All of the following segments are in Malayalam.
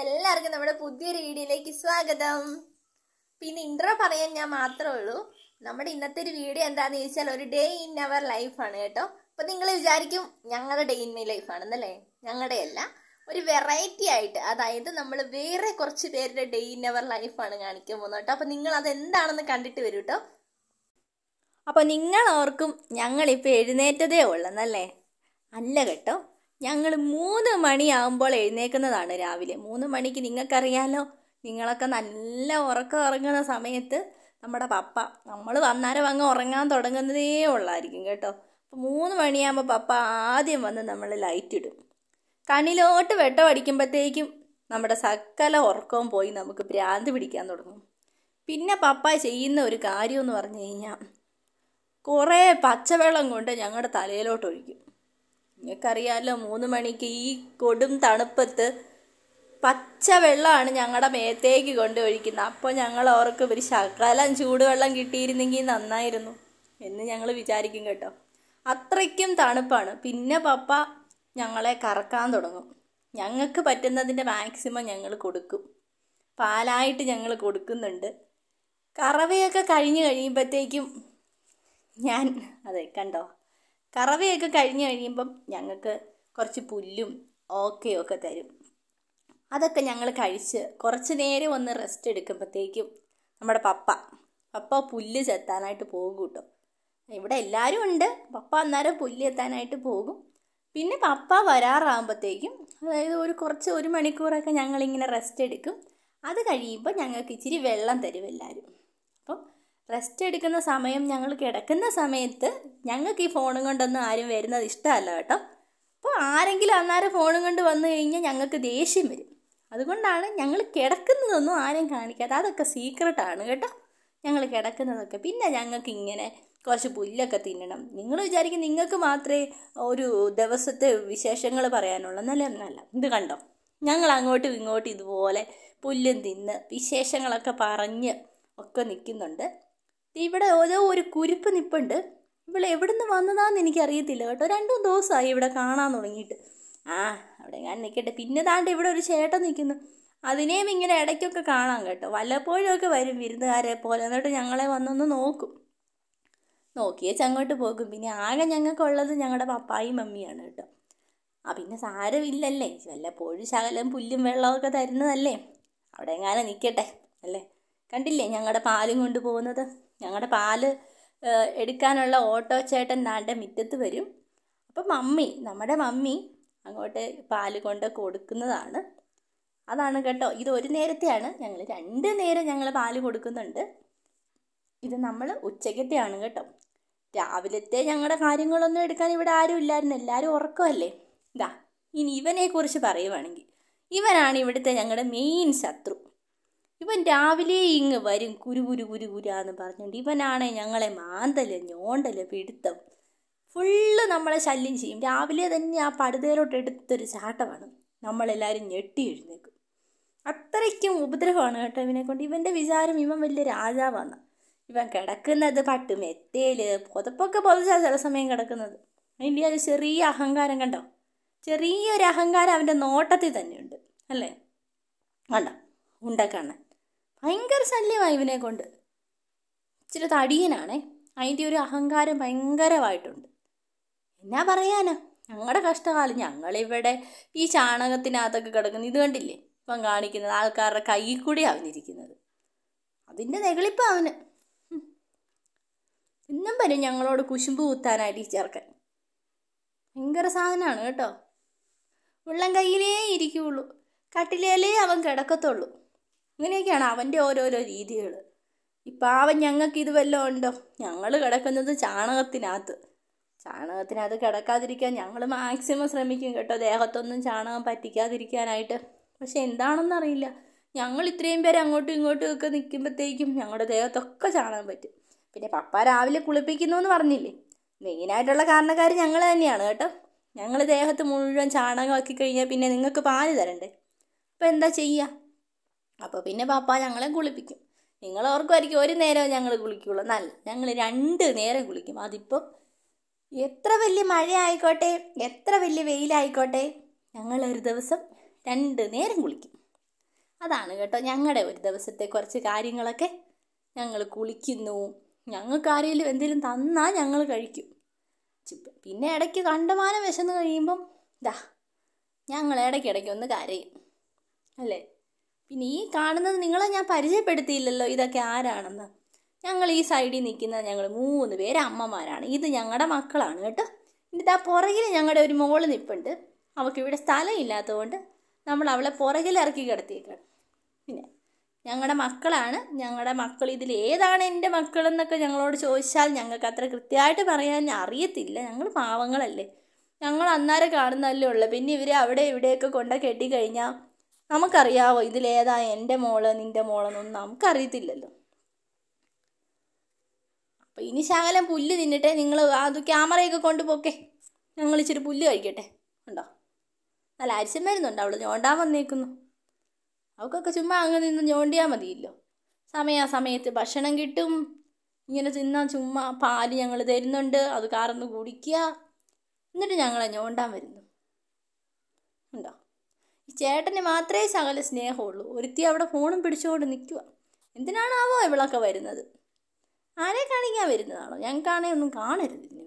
എല്ലാവർക്കും നമ്മുടെ പുതിയൊരു വീഡിയോയിലേക്ക് സ്വാഗതം പിന്നെ ഇൻട്രോ പറയാൻ ഞാൻ മാത്രമേ ഉള്ളൂ നമ്മുടെ ഇന്നത്തെ ഒരു വീഡിയോ എന്താണെന്ന് ചോദിച്ചാൽ ഒരു ഡേ ഇൻ അവർ ലൈഫാണ് കേട്ടോ അപ്പൊ നിങ്ങൾ വിചാരിക്കും ഞങ്ങളുടെ ഡേ ഇൻ മൈ ലൈഫാണെന്നല്ലേ ഞങ്ങളുടെ അല്ല ഒരു വെറൈറ്റി ആയിട്ട് അതായത് നമ്മൾ വേറെ കുറച്ച് പേരുടെ ഡേ ഇൻ അവർ ലൈഫാണ് കാണിക്കാൻ പോകുന്നത് കേട്ടോ അപ്പൊ നിങ്ങൾ അത് എന്താണെന്ന് കണ്ടിട്ട് വരൂ കേട്ടോ അപ്പൊ നിങ്ങൾ ഓർക്കും ഞങ്ങളിപ്പോൾ എഴുന്നേറ്റതേ ഉള്ളെന്നല്ലേ അല്ല കേട്ടോ ഞങ്ങൾ മൂന്ന് മണിയാകുമ്പോൾ എഴുന്നേക്കുന്നതാണ് രാവിലെ മൂന്ന് മണിക്ക് നിങ്ങൾക്കറിയാലോ നിങ്ങളൊക്കെ നല്ല ഉറക്കം ഉറങ്ങുന്ന സമയത്ത് നമ്മുടെ പപ്പ നമ്മൾ അന്നേരം അങ്ങ് ഉറങ്ങാൻ തുടങ്ങുന്നതേ ഉള്ളായിരിക്കും കേട്ടോ അപ്പോൾ മൂന്ന് മണിയാകുമ്പോൾ പപ്പ ആദ്യം വന്ന് നമ്മൾ ലൈറ്റ് ഇടും കണ്ണിലോട്ട് വെട്ടം അടിക്കുമ്പോഴത്തേക്കും നമ്മുടെ സകല ഉറക്കവും പോയി നമുക്ക് ഭ്രാന്ത് പിടിക്കാൻ തുടങ്ങും പിന്നെ പപ്പ ചെയ്യുന്ന ഒരു കാര്യം എന്ന് പറഞ്ഞു കഴിഞ്ഞാൽ കുറേ പച്ചവെള്ളം കൊണ്ട് ഞങ്ങളുടെ തലയിലോട്ട് ഒഴിക്കും നിങ്ങൾക്കറിയാമല്ലോ മൂന്ന് മണിക്ക് ഈ കൊടും തണുപ്പത്ത് പച്ച വെള്ളമാണ് ഞങ്ങളുടെ മേത്തേക്ക് കൊണ്ട് ഒഴിക്കുന്നത് അപ്പോൾ ഞങ്ങൾ ഓർക്ക് ഒരു ശകലം ചൂടുവെള്ളം കിട്ടിയിരുന്നെങ്കിൽ നന്നായിരുന്നു എന്ന് ഞങ്ങൾ വിചാരിക്കും കേട്ടോ അത്രയ്ക്കും തണുപ്പാണ് പിന്നെ പപ്പ ഞങ്ങളെ കറക്കാൻ തുടങ്ങും ഞങ്ങൾക്ക് പറ്റുന്നതിൻ്റെ മാക്സിമം ഞങ്ങൾ കൊടുക്കും പാലായിട്ട് ഞങ്ങൾ കൊടുക്കുന്നുണ്ട് കറവയൊക്കെ കഴിഞ്ഞ് കഴിയുമ്പോഴത്തേക്കും ഞാൻ അതെ കണ്ടോ കറവയൊക്കെ കഴിഞ്ഞ് കഴിയുമ്പം ഞങ്ങൾക്ക് കുറച്ച് പുല്ലും ഓക്കയും ഒക്കെ തരും അതൊക്കെ ഞങ്ങൾ കഴിച്ച് കുറച്ച് നേരം ഒന്ന് റെസ്റ്റ് എടുക്കുമ്പോഴത്തേക്കും നമ്മുടെ പപ്പ പപ്പ പുല്ല് ചെത്താനായിട്ട് പോകും കേട്ടോ ഇവിടെ എല്ലാവരും ഉണ്ട് പപ്പ അന്നേരം പുല്ല് എത്താനായിട്ട് പോകും പിന്നെ പപ്പ വരാറാകുമ്പോഴത്തേക്കും അതായത് ഒരു കുറച്ച് ഒരു മണിക്കൂറൊക്കെ ഞങ്ങളിങ്ങനെ റെസ്റ്റ് എടുക്കും അത് കഴിയുമ്പോൾ ഞങ്ങൾക്ക് ഇച്ചിരി വെള്ളം തരും എല്ലാവരും അപ്പം റെസ്റ്റ് എടുക്കുന്ന സമയം ഞങ്ങൾ കിടക്കുന്ന സമയത്ത് ഞങ്ങൾക്ക് ഈ ഫോണും കൊണ്ടൊന്നും ആരും വരുന്നത് ഇഷ്ടമല്ല കേട്ടോ അപ്പോൾ ആരെങ്കിലും അന്നേരം ഫോണും കൊണ്ട് വന്നു കഴിഞ്ഞാൽ ഞങ്ങൾക്ക് ദേഷ്യം വരും അതുകൊണ്ടാണ് ഞങ്ങൾ കിടക്കുന്നതൊന്നും ആരും കാണിക്കാതെ അതൊക്കെ സീക്രട്ടാണ് കേട്ടോ ഞങ്ങൾ കിടക്കുന്നതൊക്കെ പിന്നെ ഞങ്ങൾക്ക് ഇങ്ങനെ കുറച്ച് പുല്ലൊക്കെ തിന്നണം നിങ്ങൾ വിചാരിക്കും നിങ്ങൾക്ക് മാത്രമേ ഒരു ദിവസത്തെ വിശേഷങ്ങൾ പറയാനുള്ളൂ എന്നല്ല എന്നല്ല ഇത് കണ്ടോ ഞങ്ങൾ അങ്ങോട്ടും ഇങ്ങോട്ടും ഇതുപോലെ പുല്ലും തിന്ന് വിശേഷങ്ങളൊക്കെ പറഞ്ഞ് ഒക്കെ നിൽക്കുന്നുണ്ട് ഇവിടെ ഓരോ ഒരു കുരിപ്പ് നിപ്പുണ്ട് ഇവിടെ എവിടുന്ന് വന്നതാന്ന് എനിക്കറിയത്തില്ല കേട്ടോ രണ്ടും ദിവസമായി ഇവിടെ കാണാൻ തുടങ്ങിയിട്ട് ആ അവിടെ ഞാൻ നിൽക്കട്ടെ പിന്നെ താണ്ട് ഇവിടെ ഒരു ചേട്ടൻ നിൽക്കുന്നു അതിനെയും ഇങ്ങനെ ഇടയ്ക്കൊക്കെ കാണാം കേട്ടോ വല്ലപ്പോഴും ഒക്കെ വരും വിരുന്നുകാരെ പോലെ എന്നിട്ട് ഞങ്ങളെ വന്നൊന്ന് നോക്കും നോക്കിയേച്ച് അങ്ങോട്ട് പോകും പിന്നെ ആകെ ഞങ്ങൾക്കുള്ളത് ഞങ്ങളുടെ പപ്പായും മമ്മിയാണ് കേട്ടോ ആ പിന്നെ സാരമില്ലല്ലേ വല്ലപ്പോഴും ശകലം പുല്ലും വെള്ളമൊക്കെ തരുന്നതല്ലേ അവിടെ എങ്ങാനും നിൽക്കട്ടെ അല്ലേ കണ്ടില്ലേ ഞങ്ങളുടെ പാലും കൊണ്ട് പോകുന്നത് ഞങ്ങളുടെ പാല് എടുക്കാനുള്ള ഓട്ടോ ചേട്ടൻ നാണ്ട മുറ്റത്ത് വരും അപ്പം മമ്മി നമ്മുടെ മമ്മി അങ്ങോട്ട് പാല് കൊണ്ട് കൊടുക്കുന്നതാണ് അതാണ് കേട്ടോ ഇത് ഒരു നേരത്തെയാണ് ഞങ്ങൾ രണ്ട് നേരം ഞങ്ങൾ പാല് കൊടുക്കുന്നുണ്ട് ഇത് നമ്മൾ ഉച്ചക്കത്തെയാണ് കേട്ടോ രാവിലത്തെ ഞങ്ങളുടെ കാര്യങ്ങളൊന്നും എടുക്കാൻ ഇവിടെ ആരും ഇല്ലായിരുന്നു എല്ലാവരും ഉറക്കമല്ലേ ഇതാ ഇനി ഇവനെക്കുറിച്ച് പറയുവാണെങ്കിൽ ഇവനാണ് ഇവിടുത്തെ ഞങ്ങളുടെ മെയിൻ ശത്രു ഇവൻ രാവിലെ ഇങ്ങ് വരും കുരു കുരു കുരു കുരാന്ന് പറഞ്ഞുകൊണ്ട് ഇവനാണെ ഞങ്ങളെ മാന്തല് ഞോണ്ടല് പിടുത്തം ഫുള്ള് നമ്മളെ ശല്യം ചെയ്യും രാവിലെ തന്നെ ആ പടുതയിലോട്ട് എടുത്തൊരു ചാട്ടമാണ് നമ്മളെല്ലാവരും ഞെട്ടി എഴുന്നേക്കും അത്രയ്ക്കും ഉപദ്രവമാണ് കേട്ടോ ഇവനെ കൊണ്ട് ഇവൻ്റെ വിചാരം ഇവൻ വലിയ രാജാവാണ് ഇവൻ കിടക്കുന്നത് പട്ട് മെത്തേല് പുതപ്പൊക്കെ പൊതച്ചാൽ ചില സമയം കിടക്കുന്നത് അതിൻ്റെ ഒരു ചെറിയ അഹങ്കാരം കണ്ടോ ചെറിയൊരു അഹങ്കാരം അവൻ്റെ നോട്ടത്തിൽ തന്നെയുണ്ട് അല്ലേ കണ്ടോ ഉണ്ടക്കണ്ണൻ ഭയങ്കര ശല്യമായി ഇവനെ കൊണ്ട് ഇച്ചിരി തടിയനാണേ അതിൻ്റെ ഒരു അഹങ്കാരം ഭയങ്കരമായിട്ടുണ്ട് എന്നാ പറയാനാ ഞങ്ങളുടെ കഷ്ടകാലം ഞങ്ങളിവിടെ ഈ ചാണകത്തിനകത്തൊക്കെ കിടക്കുന്നത് ഇത് കണ്ടില്ലേ ഇപ്പം കാണിക്കുന്നത് ആൾക്കാരുടെ കൈയിൽ കൂടി അവനിരിക്കുന്നത് അതിൻ്റെ നെകളിപ്പം അവന് ഇന്നും വരും ഞങ്ങളോട് കുശുമ്പ് കുത്താനായിട്ട് ഈ ചേർക്കൻ ഭയങ്കര സാധനമാണ് കേട്ടോ ഉള്ളം കയ്യിലേ ഇരിക്കുകയുള്ളൂ കട്ടിലേലേ അവൻ കിടക്കത്തുള്ളൂ ഇങ്ങനെയൊക്കെയാണ് അവൻ്റെ ഓരോരോ രീതികൾ ഇപ്പം അവൻ ഞങ്ങൾക്ക് ഇത് വല്ലതും ഉണ്ടോ ഞങ്ങൾ കിടക്കുന്നത് ചാണകത്തിനകത്ത് ചാണകത്തിനകത്ത് കിടക്കാതിരിക്കാൻ ഞങ്ങൾ മാക്സിമം ശ്രമിക്കും കേട്ടോ ദേഹത്തൊന്നും ചാണകം പറ്റിക്കാതിരിക്കാനായിട്ട് പക്ഷെ എന്താണെന്നറിയില്ല ഞങ്ങൾ ഇത്രയും പേര് അങ്ങോട്ടും ഇങ്ങോട്ടും ഒക്കെ നിൽക്കുമ്പോഴത്തേക്കും ഞങ്ങളുടെ ദേഹത്തൊക്കെ ചാണകം പറ്റും പിന്നെ പപ്പ രാവിലെ കുളിപ്പിക്കുന്നു എന്ന് പറഞ്ഞില്ലേ മെയിനായിട്ടുള്ള കാരണക്കാർ ഞങ്ങൾ തന്നെയാണ് കേട്ടോ ഞങ്ങൾ ദേഹത്ത് മുഴുവൻ ചാണകമാക്കി കഴിഞ്ഞാൽ പിന്നെ നിങ്ങൾക്ക് പാല് തരണ്ടേ അപ്പോൾ എന്താ ചെയ്യുക അപ്പോൾ പിന്നെ പപ്പ ഞങ്ങളെ കുളിപ്പിക്കും നിങ്ങൾ ഓർക്കുമായിരിക്കും ഒരു നേരം ഞങ്ങൾ കുളിക്കുള്ളൂ നല്ല ഞങ്ങൾ രണ്ട് നേരം കുളിക്കും അതിപ്പോൾ എത്ര വലിയ മഴ ആയിക്കോട്ടെ എത്ര വലിയ വെയിലായിക്കോട്ടെ ഞങ്ങൾ ഒരു ദിവസം രണ്ട് നേരം കുളിക്കും അതാണ് കേട്ടോ ഞങ്ങളുടെ ഒരു ദിവസത്തെ കുറച്ച് കാര്യങ്ങളൊക്കെ ഞങ്ങൾ കുളിക്കുന്നു ഞങ്ങൾക്ക് ആരെങ്കിലും എന്തെങ്കിലും തന്നാൽ ഞങ്ങൾ കഴിക്കും ചി- പിന്നെ ഇടയ്ക്ക് കണ്ടമാനം വിശന്ന് കഴിയുമ്പം ദാ ഞങ്ങൾ ഇടയ്ക്കിടയ്ക്ക് ഒന്ന് കരയും അല്ലേ പിന്നെ ഈ കാണുന്നത് നിങ്ങളെ ഞാൻ പരിചയപ്പെടുത്തിയില്ലല്ലോ ഇതൊക്കെ ആരാണെന്ന് ഞങ്ങൾ ഈ സൈഡിൽ നിൽക്കുന്നത് ഞങ്ങൾ മൂന്ന് പേര് അമ്മമാരാണ് ഇത് ഞങ്ങളുടെ മക്കളാണ് കേട്ടോ എന്നിട്ട് ആ പുറകിൽ ഞങ്ങളുടെ ഒരു മോള് നിൽപ്പുണ്ട് അവൾക്ക് ഇവിടെ സ്ഥലം ഇല്ലാത്തതുകൊണ്ട് നമ്മൾ അവളെ പുറകിൽ ഇറക്കി കിടത്തിയേക്കാണ് പിന്നെ ഞങ്ങളുടെ മക്കളാണ് ഞങ്ങളുടെ മക്കൾ ഇതിൽ ഏതാണ് എൻ്റെ മക്കളെന്നൊക്കെ ഞങ്ങളോട് ചോദിച്ചാൽ ഞങ്ങൾക്ക് അത്ര കൃത്യമായിട്ട് പറയാൻ അറിയത്തില്ല ഞങ്ങൾ പാവങ്ങളല്ലേ ഞങ്ങൾ അന്നേരം കാണുന്നതല്ലേ ഉള്ളു പിന്നെ ഇവർ അവിടെ ഇവിടെയൊക്കെ കൊണ്ട കെട്ടിക്കഴിഞ്ഞാൽ നമുക്കറിയാവോ ഇതിലേതാ എൻ്റെ മോള് നിൻ്റെ മോളെന്നൊന്നും നമുക്കറിയത്തില്ലല്ലോ അപ്പോൾ ഇനി ശകലം പുല്ല് തിന്നിട്ടെ നിങ്ങൾ അത് ക്യാമറയൊക്കെ കൊണ്ടുപോക്കെ ഞങ്ങൾ ഇച്ചിരി പുല്ല് കഴിക്കട്ടെ ഉണ്ടോ നല്ല അരിശം വരുന്നുണ്ട് അവൾ ഞോണ്ടാൻ വന്നേക്കുന്നു അവൾക്കൊക്കെ ചുമ്മാ അങ്ങ് നിന്ന് ഞോണ്ടിയാൽ മതിയല്ലോ സമയാസമയത്ത് ഭക്ഷണം കിട്ടും ഇങ്ങനെ തിന്നാൻ ചുമ്മാ പാല് ഞങ്ങൾ തരുന്നുണ്ട് അത് കാർന്ന് കുടിക്കുക എന്നിട്ട് ഞങ്ങളെ ഞോണ്ടാൻ വരുന്നു ഉണ്ടോ ഈ ചേട്ടന് മാത്രമേ ശകല സ്നേഹമുള്ളൂ ഒരുത്തി അവിടെ ഫോണും പിടിച്ചുകൊണ്ട് നിൽക്കുക എന്തിനാണാവോ ഇവളൊക്കെ വരുന്നത് ആരെ കാണിക്കാൻ വരുന്നതാണോ ഞങ്ങൾക്കാണെ ഒന്നും കാണരുത് ഇതിന്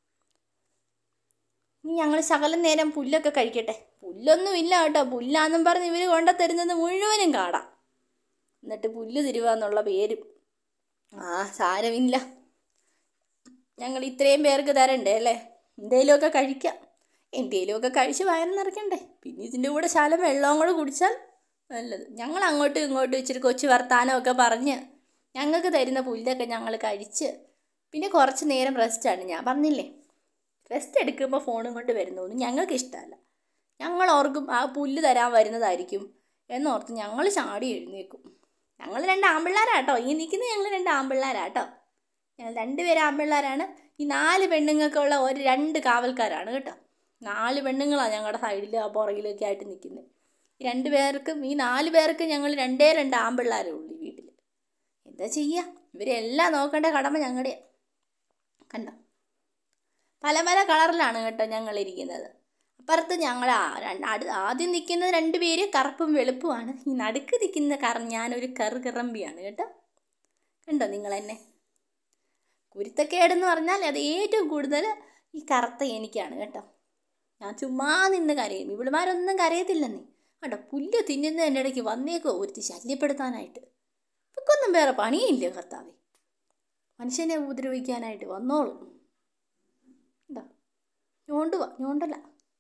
ഇനി ഞങ്ങൾ ശകലം നേരം പുല്ലൊക്കെ കഴിക്കട്ടെ പുല്ലൊന്നും ഇല്ല കേട്ടോ പുല്ലാന്നും പറഞ്ഞ് ഇവർ കൊണ്ട തരുന്നത് മുഴുവനും കാടാം എന്നിട്ട് പുല്ല് തിരുവാന്നുള്ള പേരും ആ സാരമില്ല ഞങ്ങൾ ഇത്രയും പേർക്ക് തരണ്ടേ അല്ലേ എന്തേലുമൊക്കെ കഴിക്കാം എന്തേലുമൊക്കെ കഴിച്ച് വയറ് നിറയ്ക്കണ്ടേ പിന്നെ ഇതിൻ്റെ കൂടെ ശാലം വെള്ളവും കൂടെ കുടിച്ചാൽ നല്ലത് ഞങ്ങൾ അങ്ങോട്ടും ഇങ്ങോട്ടും ഇച്ചിരി കൊച്ചു വർത്താനമൊക്കെ പറഞ്ഞ് ഞങ്ങൾക്ക് തരുന്ന പുല്ലൊക്കെ ഞങ്ങൾ കഴിച്ച് പിന്നെ കുറച്ച് നേരം റെസ്റ്റാണ് ഞാൻ പറഞ്ഞില്ലേ റെസ്റ്റ് എടുക്കുമ്പോൾ ഫോണും കൊണ്ട് വരുന്നതൊന്നും ഞങ്ങൾക്ക് ഇഷ്ടമല്ല ഞങ്ങൾ ഓർക്കും ആ പുല്ല് തരാൻ വരുന്നതായിരിക്കും എന്നോർത്ത് ഞങ്ങൾ ചാടി എഴുന്നേക്കും ഞങ്ങൾ രണ്ട് ആമ്പിള്ളേരാട്ടോ ഈ നിൽക്കുന്നത് ഞങ്ങൾ രണ്ട് ആമ്പിള്ളേരാട്ടോ ഞങ്ങൾ രണ്ടുപേരും ആമ്പിള്ളേരാണ് ഈ നാല് പെണ്ണുങ്ങൾക്കുള്ള ഒരു രണ്ട് കാവൽക്കാരാണ് കേട്ടോ നാല് പെണ്ണുങ്ങളാണ് ഞങ്ങളുടെ സൈഡിൽ ആ പുറകിലൊക്കെ ആയിട്ട് നിൽക്കുന്നത് ഈ രണ്ട് പേർക്കും ഈ നാല് പേർക്ക് ഞങ്ങൾ രണ്ടേ രണ്ട് ആമ്പിള്ളേരേ ഉള്ളൂ ഈ വീട്ടിൽ എന്താ ചെയ്യുക ഇവരെല്ലാം നോക്കേണ്ട കടമ ഞങ്ങളുടെ കണ്ടോ പല പല കളറിലാണ് കേട്ടോ ഞങ്ങൾ ഇരിക്കുന്നത് അപ്പുറത്ത് ഞങ്ങൾ ആ- രണ്ട് അടു- ആദ്യം നിൽക്കുന്നത് രണ്ട് പേര് കറുപ്പും വെളുപ്പുമാണ് ഈ നടുക്ക് നിൽക്കുന്ന കറ ഞാനൊരു കറു കിറമ്പിയാണ് കേട്ടോ കണ്ടോ നിങ്ങൾ എന്നെ കുരുത്തക്കേടെന്ന് പറഞ്ഞാൽ അത് ഏറ്റവും കൂടുതൽ ഈ കറുത്ത എനിക്കാണ് കേട്ടോ ഞാൻ ചുമ്മാ നിന്ന് കരയും ഇവിടുമാരൊന്നും കരയത്തില്ലെന്നേ കേട്ടോ പുല്ല് തിന്നുന്നതിൻ്റെ ഇടയ്ക്ക് വന്നേക്കോ ഒരുത്തി ശല്യപ്പെടുത്താനായിട്ട് ഇപ്പൊക്കൊന്നും വേറെ പണിയില്ല കർത്താവേ മനുഷ്യനെ ഉപദ്രവിക്കാനായിട്ട് വന്നോളും എന്താ ഞോണ്ടുവാ ഞോണ്ടല്ല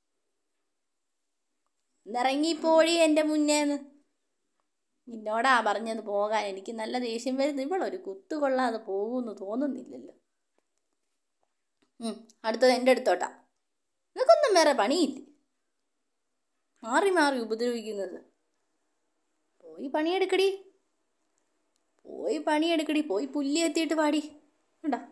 ഇന്നിറങ്ങിപ്പോഴി എൻ്റെ മുന്നേന്ന് നിന്നോടാ പറഞ്ഞത് പോകാൻ എനിക്ക് നല്ല ദേഷ്യം വരുന്നു ഇവളൊരു കുത്തു കൊള്ളാതെ പോകുമെന്ന് തോന്നുന്നില്ലല്ലോ ഉം, അടുത്തത് എൻ്റെ അടുത്തോട്ടാ നിനക്കൊന്നും വേറെ പണിയില്ലേ മാറി മാറി ഉപദ്രവിക്കുന്നത് പോയി പണിയെടുക്കടി പോയി പണിയെടുക്കടി പോയി പുല്ലി എത്തിയിട്ട് പാടി കണ്ടാ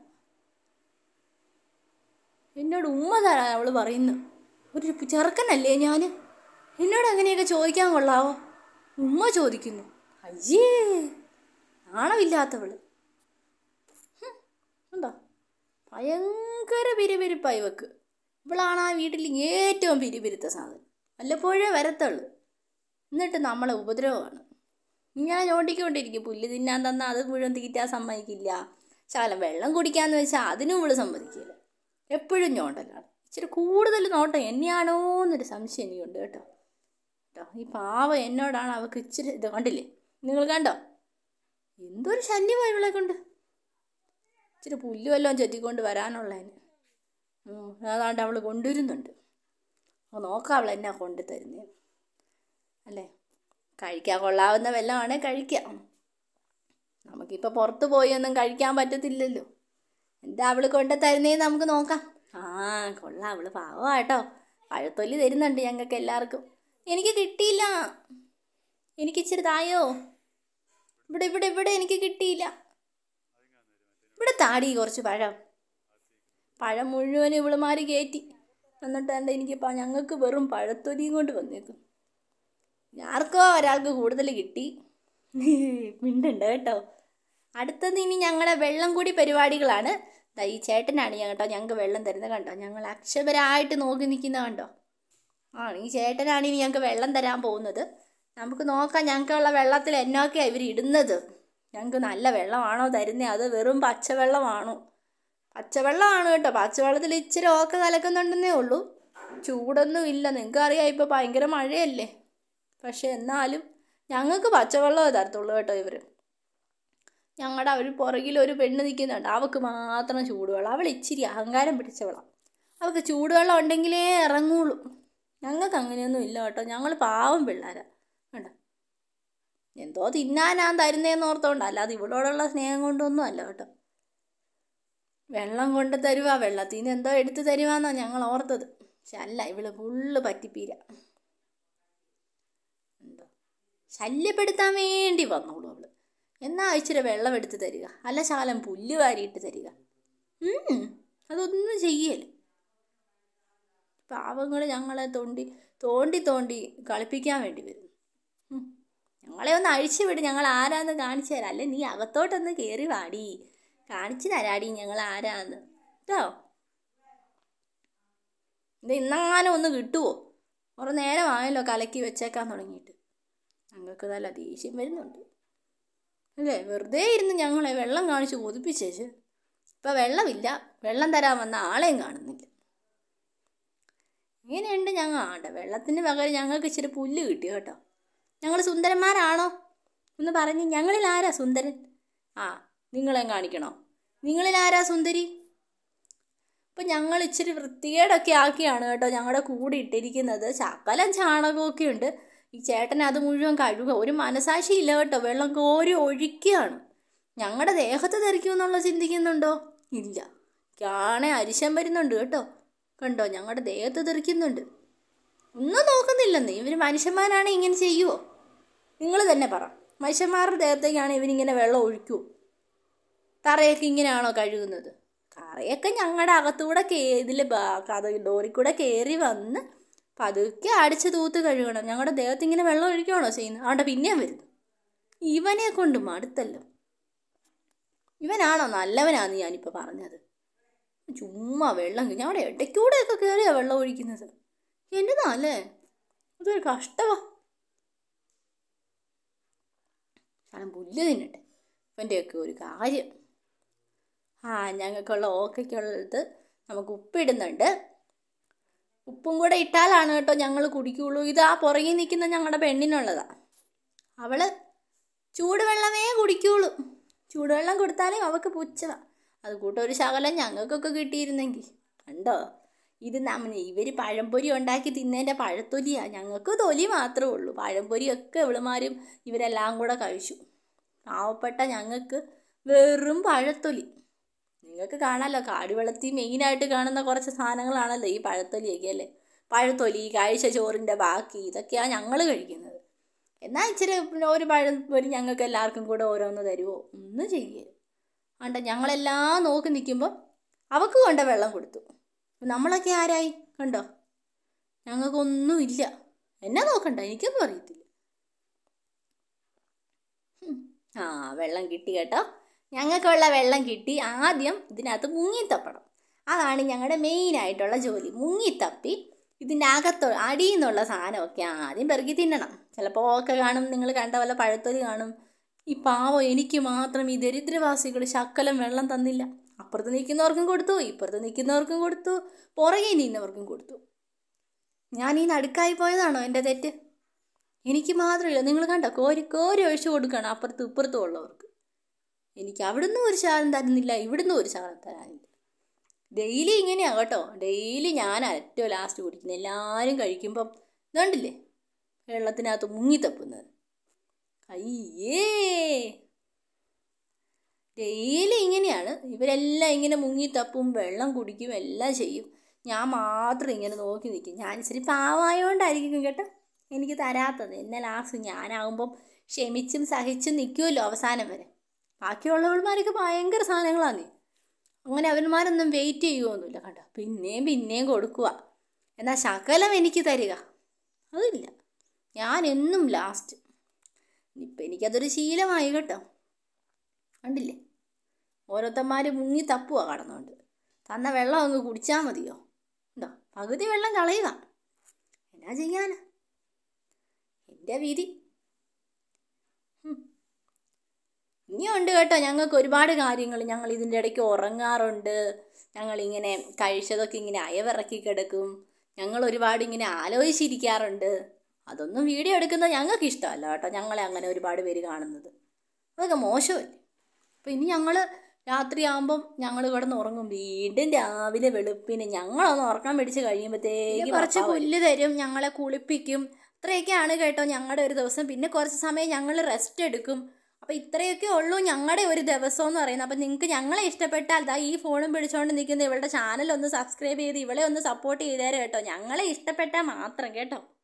എന്നോട് ഉമ്മ തരാൻ അവൾ പറയുന്നു ഒരു ചെറുക്കനല്ലേ ഞാൻ എന്നോട് അങ്ങനെയൊക്കെ ചോദിക്കാൻ കൊള്ളാവോ ഉമ്മ ചോദിക്കുന്നു അയ്യേ നാണമില്ലാത്തവള് ഹും, ഉണ്ടോ ഭയങ്കര പിരിപിരിപ്പായി വെക്ക് ഇവളാണ് ആ വീട്ടിൽ ഏറ്റവും പിരിപിരുത്ത സാധനം വല്ലപ്പോഴേ വരത്തുള്ളൂ എന്നിട്ട് നമ്മളെ ഉപദ്രവമാണ് ഇങ്ങനെ ഞോണ്ടിക്കൊണ്ടിരിക്കും പുല്ല് തിന്നാൻ തന്നാൽ അത് മുഴുവൻ തീറ്റാൻ സമ്മതിക്കില്ല ശകലം വെള്ളം കുടിക്കാന്ന് വെച്ചാൽ അതിനും ഇവള് സമ്മതിക്കില്ല എപ്പോഴും ഞോണ്ടലാണ് ഇച്ചിരി കൂടുതൽ നോട്ടം എന്നെയാണോ എന്നൊരു സംശയം എനിക്കുണ്ട് കേട്ടോ കേട്ടോ ഈ പാവ എന്നോടാണ് അവൾക്ക് ഇച്ചിരി ഇത് കണ്ടില്ലേ നിങ്ങൾ കണ്ടോ എന്തൊരു ശല്യമായി ഇവളെ കൊണ്ട് ഇച്ചിരി പുല്ല് വല്ലതും ചെത്തിക്കൊണ്ട് വരാനുള്ളതിന് ഉം, അതാണ്ട് അവൾ കൊണ്ടുവരുന്നുണ്ട് അപ്പോൾ നോക്കാം അവൾ എന്നാ കൊണ്ടു തരുന്നത് അല്ലേ കഴിക്കാൻ കൊള്ളാവുന്ന വല്ലതുമാണ് കഴിക്കാം നമുക്കിപ്പോൾ പുറത്ത് പോയി ഒന്നും കഴിക്കാൻ പറ്റത്തില്ലല്ലോ എന്താ അവൾ കൊണ്ട് തരുന്നതെന്ന് നമുക്ക് നോക്കാം ആ കൊള്ളാം അവള് പാവമാ കേട്ടോ പഴത്തൊല്ലി തരുന്നുണ്ട് ഞങ്ങൾക്ക് എല്ലാവർക്കും എനിക്ക് കിട്ടിയില്ല എനിക്ക് ഇച്ചിരി തായോ ഇവിടെ ഇവിടെ ഇവിടെ എനിക്ക് കിട്ടിയില്ല ഇവിടെ താടി കുറച്ച് പഴം പഴം മുഴുവൻ ഇവളുമാര് കയറ്റി എന്നിട്ട് എന്താ എനിക്ക് ഞങ്ങൾക്ക് വെറും പഴത്തൊലിയും കൊണ്ട് വന്നേക്കും ആർക്കോ ഒരാൾക്ക് കൂടുതൽ കിട്ടി മിണ്ടുണ്ട് കേട്ടോ അടുത്തത് ഇനി ഞങ്ങളുടെ വെള്ളം കൂടി പരിപാടികളാണ് ദാ ഈ ചേട്ടനാണ് ഞാൻ കേട്ടോ ഞങ്ങൾക്ക് വെള്ളം തരുന്നത് കണ്ടോ ഞങ്ങൾ അക്ഷപരായിട്ട് നോക്കി നിൽക്കുന്ന കണ്ടോ ആ ഈ ചേട്ടനാണ് ഇനി ഞങ്ങൾക്ക് വെള്ളം തരാൻ പോകുന്നത് നമുക്ക് നോക്കാം ഞങ്ങൾക്കുള്ള വെള്ളത്തിൽ എന്നൊക്കെയാണ് ഇവർ ഇടുന്നത് ഞങ്ങൾക്ക് നല്ല വെള്ളമാണോ തരുന്നത് അത് വെറും പച്ചവെള്ളമാണോ പച്ചവെള്ളമാണ് കേട്ടോ പച്ചവെള്ളത്തിൽ ഇച്ചിരി ഓക്ക കലക്കുന്നുണ്ടെന്നേ ഉള്ളൂ ചൂടൊന്നും ഇല്ല നിങ്ങൾക്ക് അറിയാം ഇപ്പോൾ ഭയങ്കര മഴയല്ലേ പക്ഷെ എന്നാലും ഞങ്ങൾക്ക് പച്ചവെള്ളമേ തരത്തുള്ളൂ കേട്ടോ ഇവർ ഞങ്ങളുടെ അവർ പുറകിൽ ഒരു പെണ്ണ് നിൽക്കുന്നുണ്ട് അവൾക്ക് മാത്രം ചൂടുവെള്ളം അവൾ ഇച്ചിരി അഹങ്കാരം പിടിച്ചവളാണ് അവൾക്ക് ചൂടുവെള്ളം ഉണ്ടെങ്കിലേ ഇറങ്ങുള്ളൂ ഞങ്ങൾക്ക് അങ്ങനെയൊന്നും ഇല്ല കേട്ടോ ഞങ്ങൾ പാവം പിള്ളേരാ വേണ്ട എന്തോ തിന്നാനാ തരുന്നതെന്ന് ഓർത്തോണ്ട് അല്ലാതെ ഇവളോടുള്ള സ്നേഹം കൊണ്ടൊന്നും അല്ല കേട്ടോ വെള്ളം കൊണ്ട് തരുവാ വെള്ളത്തിൽ നിന്ന് എന്തോ എടുത്ത് തരുവാന്നാ ഞങ്ങൾ ഓർത്തത് പക്ഷെ അല്ല ഇവള് ഫുള്ള് പറ്റിപ്പീര എന്തോ ശല്യപ്പെടുത്താൻ വേണ്ടി വന്നോളൂ അവള് എന്നാ ഇച്ചിരി വെള്ളം എടുത്ത് തരിക അല്ല ശാലം പുല്ല് വാരിയിട്ട് തരിക ഉം, അതൊന്നും ചെയ്യല് പാവങ്ങൾ ഞങ്ങളെ തോണ്ടി തോണ്ടി തോണ്ടി കളിപ്പിക്കാൻ വേണ്ടി വരും ഉം. ഞങ്ങളെ ഒന്ന് അഴിച്ചു വിട് ഞങ്ങൾ ആരാന്ന് കാണിച്ചു തരാം അല്ലെ നീ അകത്തോട്ടൊന്ന് കയറി വാടി കാണിച്ചു തരാടി ഞങ്ങൾ ആരാന്ന് കേട്ടോ ഇത് ഇന്നെങ്ങാനും ഒന്ന് കിട്ടുമോ കുറേ നേരമായല്ലോ കലക്കി വെച്ചേക്കാൻ തുടങ്ങിയിട്ട് ഞങ്ങൾക്ക് നല്ല ദേഷ്യം വരുന്നുണ്ട് അല്ലേ വെറുതെ ഇരുന്ന് ഞങ്ങളെ വെള്ളം കാണിച്ച് കൊതിപ്പിച്ചേച്ച് ഇപ്പം വെള്ളമില്ല വെള്ളം തരാൻ വന്ന ആളെയും കാണുന്നില്ല ഇങ്ങനെയുണ്ട് ഞങ്ങൾ ആണ്ട വെള്ളത്തിന് പകരം ഞങ്ങൾക്ക് ഇച്ചിരി പുല്ല് കിട്ടി കേട്ടോ ഞങ്ങൾ സുന്ദരന്മാരാണോ ഒന്ന് പറഞ്ഞ് ഞങ്ങളിൽ ആരാ സുന്ദരൻ ആ നിങ്ങളെ കാണിക്കണോ നിങ്ങളിൽ ആരാ സുന്ദരി അപ്പം ഞങ്ങൾ ഇച്ചിരി വൃത്തികേടൊക്കെ ആക്കിയാണ് കേട്ടോ ഞങ്ങളുടെ കൂടെ ഇട്ടിരിക്കുന്നത് ശകലം ചാണകമൊക്കെ ഉണ്ട് ഈ ചേട്ടൻ അത് മുഴുവൻ കഴുകുക ഒരു മനസാക്ഷി ഇല്ല കേട്ടോ വെള്ളം കോരി ഒഴിക്കുകയാണ് ഞങ്ങളുടെ ദേഹത്ത് തെറിക്കുമെന്നുള്ള ചിന്തിക്കുന്നുണ്ടോ ഇല്ല കാണെ അരിശം വരുന്നുണ്ട് കേട്ടോ കണ്ടോ ഞങ്ങളുടെ ദേഹത്ത് തെറിക്കുന്നുണ്ട് ഒന്നും നോക്കുന്നില്ലെന്ന് ഇവർ മനുഷ്യന്മാരാണ് ഇങ്ങനെ ചെയ്യുമോ നിങ്ങൾ തന്നെ പറ മനുഷ്യന്മാരുടെ ദേഹത്തേക്കാണ് ഇവരിങ്ങനെ വെള്ളം ഒഴിക്കുമോ തറയൊക്കെ ഇങ്ങനെയാണോ കഴുകുന്നത് കറയൊക്കെ ഞങ്ങളുടെ അകത്തൂടെ കേ ഇതിൽ കഥ ഡോറിൽ കൂടെ കയറി വന്ന് പതുക്കെ അടിച്ച് തൂത്ത് കഴുകണം ഞങ്ങളുടെ ദേഹത്ത് ഇങ്ങനെ വെള്ളം ഒഴിക്കുകയാണോ ചെയ്യുന്നത് അവിടെ പിന്നെയും വരുന്നു ഇവനെ കൊണ്ട് മടുത്തല്ലോ ഇവനാണോ നല്ലവനാന്ന് ഞാനിപ്പോൾ പറഞ്ഞത് ചുമ്മാ വെള്ളം ഞങ്ങളുടെ ഇടയ്ക്കൂടെയൊക്കെ കയറിയാ വെള്ളം ഒഴിക്കുന്നത് എന്നതാ അല്ലേ അതൊരു കഷ്ടമാ ശകലം പുല്ല് തിന്നട്ടെ ഇവൻ്റെയൊക്കെ ഒരു കാര്യം ആ ഞങ്ങൾക്കുള്ള ഓക്കയ്ക്കുള്ളത് നമുക്ക് ഉപ്പിടുന്നുണ്ട് ഉപ്പും കൂടെ ഇട്ടാലാണ് കേട്ടോ ഞങ്ങൾ കുടിക്കുള്ളൂ ഇത് ആ പുറകിൽ നിൽക്കുന്ന ഞങ്ങളുടെ പെണ്ണിനുള്ളതാ അവള് ചൂടുവെള്ളമേ കുടിക്കുള്ളൂ ചൂടുവെള്ളം കൊടുത്താലും അവൾക്ക് പുച്ഛതാ അത് കൂട്ടം ഒരു ശകലം ഞങ്ങൾക്കൊക്കെ കിട്ടിയിരുന്നെങ്കിൽ കണ്ടോ ഇത് നമ്മ ഇവർ പഴംപൊരി ഉണ്ടാക്കി തിന്നതിൻ്റെ പഴത്തൊലിയാ ഞങ്ങൾക്ക് തൊലി മാത്രമേ ഉള്ളൂ പഴംപൊരിയൊക്കെ ഇവളുമാരും ഇവരെല്ലാം കൂടെ കഴിച്ചു പാവപ്പെട്ട ഞങ്ങൾക്ക് വെറും പഴത്തൊലി നിങ്ങൾക്ക് കാണാമല്ലോ കാടിവെള്ളത്തിൽ മെയിനായിട്ട് കാണുന്ന കുറച്ച് സാധനങ്ങളാണല്ലോ ഈ പഴത്തൊലിയൊക്കെ അല്ലേ പഴത്തൊലി കഴിച്ച ചോറിൻ്റെ ബാക്കി ഇതൊക്കെയാണ് ഞങ്ങൾ കഴിക്കുന്നത് എന്നാൽ ഇച്ചിരി ഒരു പഴം പൊരി ഞങ്ങൾക്ക് എല്ലാവർക്കും കൂടെ ഓരോന്ന് തരുമോ ഒന്നും ചെയ്യേ ആണ്ട ഞങ്ങളെല്ലാം നോക്കി നിൽക്കുമ്പോൾ അവക്ക് കൊണ്ട വെള്ളം കൊടുത്തു നമ്മളൊക്കെ ആരായി കണ്ടോ ഞങ്ങൾക്കൊന്നും ഇല്ല എന്നെ നോക്കണ്ട എനിക്കൊന്നും അറിയത്തില്ല ഉം. ആ വെള്ളം കിട്ടി കേട്ടോ ഞങ്ങൾക്കുള്ള വെള്ളം കിട്ടി ആദ്യം ഇതിനകത്ത് മുങ്ങിത്തപ്പണം അതാണ് ഞങ്ങളുടെ മെയിനായിട്ടുള്ള ജോലി മുങ്ങിത്തപ്പി ഇതിൻ്റെ അകത്തോ അടിയിൽ നിന്നുള്ള സാധനമൊക്കെ ആദ്യം പെറുക്കി തിന്നണം ചിലപ്പോൾ ഒക്കെ കാണും നിങ്ങൾ കണ്ട വല്ല പഴത്തൊലി കാണും ഈ പാവം എനിക്ക് മാത്രം ഈ ദരിദ്രവാസികൾ ശക്കലം വെള്ളം തന്നില്ല അപ്പുറത്ത് നിൽക്കുന്നവർക്കും കൊടുത്തു ഇപ്പുറത്ത് നിൽക്കുന്നവർക്കും കൊടുത്തു പുറകെ നിന്നവർക്കും കൊടുത്തു ഞാൻ ഈ നടുക്കായി പോയതാണോ എൻ്റെ തെറ്റ് എനിക്ക് മാത്രമില്ല നിങ്ങൾ കണ്ടോ കോരി കോരി ഒഴിച്ചു കൊടുക്കണം അപ്പുറത്തും ഇപ്പുറത്തും ഉള്ളവർക്ക് എനിക്ക് അവിടുന്ന് ഒരു ശാലം തരുന്നില്ല ഇവിടുന്ന് ഒരു ശാലം തരാനില്ല ഡെയിലി ഇങ്ങനെയാ കേട്ടോ ഡെയിലി ഞാൻ ഏറ്റവും ലാസ്റ്റ് കുടിക്കുന്നത് എല്ലാവരും കഴിക്കുമ്പം ഇതുണ്ടില്ലേ വെള്ളത്തിനകത്ത് മുങ്ങിത്തപ്പുന്നത് അയ്യേ ഡെയിലി ഇങ്ങനെയാണ് ഇവരെല്ലാം ഇങ്ങനെ മുങ്ങിത്തപ്പും വെള്ളം കുടിക്കും എല്ലാം ചെയ്യും ഞാൻ മാത്രം ഇങ്ങനെ നോക്കി നിൽക്കും ഞാൻ ഇച്ചിരി പാവമായോണ്ടായിരിക്കും കേട്ടോ എനിക്ക് തരാത്തത് എന്നെ ലാസ്റ്റ് ഞാനാകുമ്പം ക്ഷമിച്ചും സഹിച്ചും നിൽക്കുമല്ലോ അവസാനം വരെ ബാക്കിയുള്ളവന്മാരൊക്കെ ഭയങ്കര സാധനങ്ങളാണ് അങ്ങനെ അവന്മാരൊന്നും വെയിറ്റ് ചെയ്യുമൊന്നുമില്ല കണ്ടോ പിന്നെയും പിന്നെയും കൊടുക്കുക എന്നാൽ ശകലം എനിക്ക് തരിക അതില്ല ഞാൻ എന്നും ലാസ്റ്റ് ഇപ്പം എനിക്കതൊരു ശീലമായി കേട്ടോ കണ്ടില്ലേ ഓരോരുത്തന്മാർ മുങ്ങി തപ്പുക കടന്നുകൊണ്ട് തന്ന വെള്ളം അങ്ങ് കുടിച്ചാൽ മതിയോ ഉണ്ടോ പകുതി വെള്ളം കളയുക എന്നാ ചെയ്യാനാ എൻ്റെ വിധി ഇനിയുണ്ട് കേട്ടോ ഞങ്ങൾക്ക് ഒരുപാട് കാര്യങ്ങൾ ഞങ്ങൾ ഇതിൻ്റെ ഇടയ്ക്ക് ഉറങ്ങാറുണ്ട് ഞങ്ങളിങ്ങനെ കഴിച്ചതൊക്കെ ഇങ്ങനെ അയവിറക്കി കിടക്കും ഞങ്ങൾ ഒരുപാട് ഇങ്ങനെ ആലോചിച്ചിരിക്കാറുണ്ട് അതൊന്നും വീഡിയോ എടുക്കുന്നത് ഞങ്ങൾക്ക് ഇഷ്ടമല്ല കേട്ടോ ഞങ്ങളെ അങ്ങനെ ഒരുപാട് പേര് കാണുന്നത് അതൊക്കെ മോശമല്ലേ അപ്പോൾ ഇനി ഞങ്ങൾ രാത്രിയാകുമ്പം ഞങ്ങൾ കിടന്ന് ഉറങ്ങും വീണ്ടും രാവിലെ വെളുപ്പിന് ഞങ്ങളൊന്ന് ഉറക്കം പിടിച്ച് കഴിയുമ്പോഴത്തേക്ക് കുറച്ച് പുല്ല് തരും ഞങ്ങളെ കുളിപ്പിക്കും ഇത്രയൊക്കെയാണ് കേട്ടോ ഞങ്ങളുടെ ഒരു ദിവസം പിന്നെ കുറച്ച് സമയം ഞങ്ങൾ റെസ്റ്റ് എടുക്കും അപ്പോൾ ഇത്രയൊക്കെ ഉള്ളൂ ഞങ്ങളുടെ ഒരു ദിവസം എന്ന് പറയുന്നത് അപ്പോൾ നിങ്ങൾക്ക് ഞങ്ങളെ ഇഷ്ടപ്പെട്ടാൽ ദാ ഈ ഫോണും പിടിച്ചുകൊണ്ട് നിൽക്കുന്ന ഇവളുടെ ചാനൽ ഒന്ന് സബ്സ്ക്രൈബ് ചെയ്ത് ഇവളെ ഒന്ന് സപ്പോർട്ട് ചെയ്തേരെ കേട്ടോ ഞങ്ങളെ ഇഷ്ടപ്പെട്ടാൽ മാത്രം കേട്ടോ